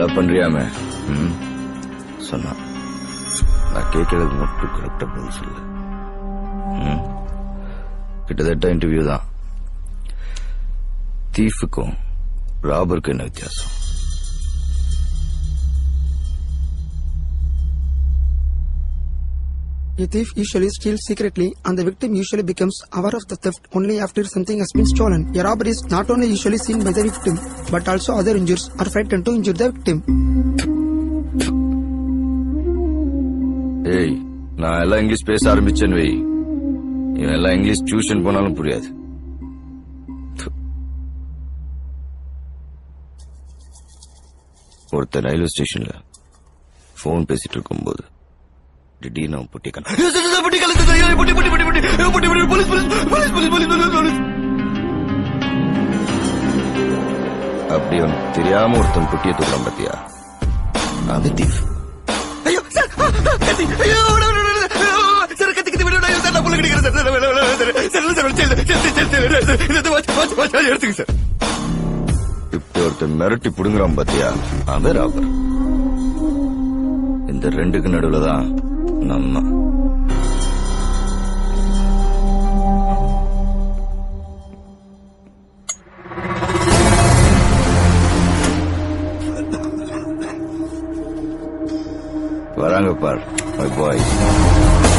நல்லா பண்றியாமே ம் சொன்னான் நான் கேட்கறதுக்கு மட்டும் கரெக்டா பதில் சொல்லு ம் கிட்டத்தட்ட இன்டர்வியூ தான் தீஃபுக்கும் ராபருக்கும் என்ன வித்தியாசம் A thief usually steals secretly and the victim usually becomes aware of the theft only after something has been stolen. A robber is not only usually seen by the victim but also other injures are frightened to injure the victim. ஏய் நான் எல்லாம் English பேச ஆரம்பிச்சேன்னு வை இவன் எல்லாம் English tuition போனாலும் புரியாது து. ஒருத்தர் ரயில்வே ஸ்டேஷன்ல போன் பேசிட்டு இருக்கும்போது திடீர்னு அவன் பொட்டி கண அப்படி அவனுக்கு தெரியாம ஒருத்தன் பொட்டியை தூக்கலாம் பாத்தியா அது தீஃப் ஐயோ சார் கத்தி ஐயோ விட, விட, விட, விட. சார் கத்தி கத்தி விட விட, சார் நான் புள்ள கிடைக்கிறேன் sir sir, sir, sir, sir, sir, sir, sir, sir, sir, sir, watch, watch, watch, watch, எடுத்துங்க சார் இப்படி ஒருத்தன் மிரட்டி புடுங்குறான் பாத்தியா அவன் ராபர் இந்த ரெண்டுக்கு நடுவுல தான் நம்ம வராங்க பார் மை பாய்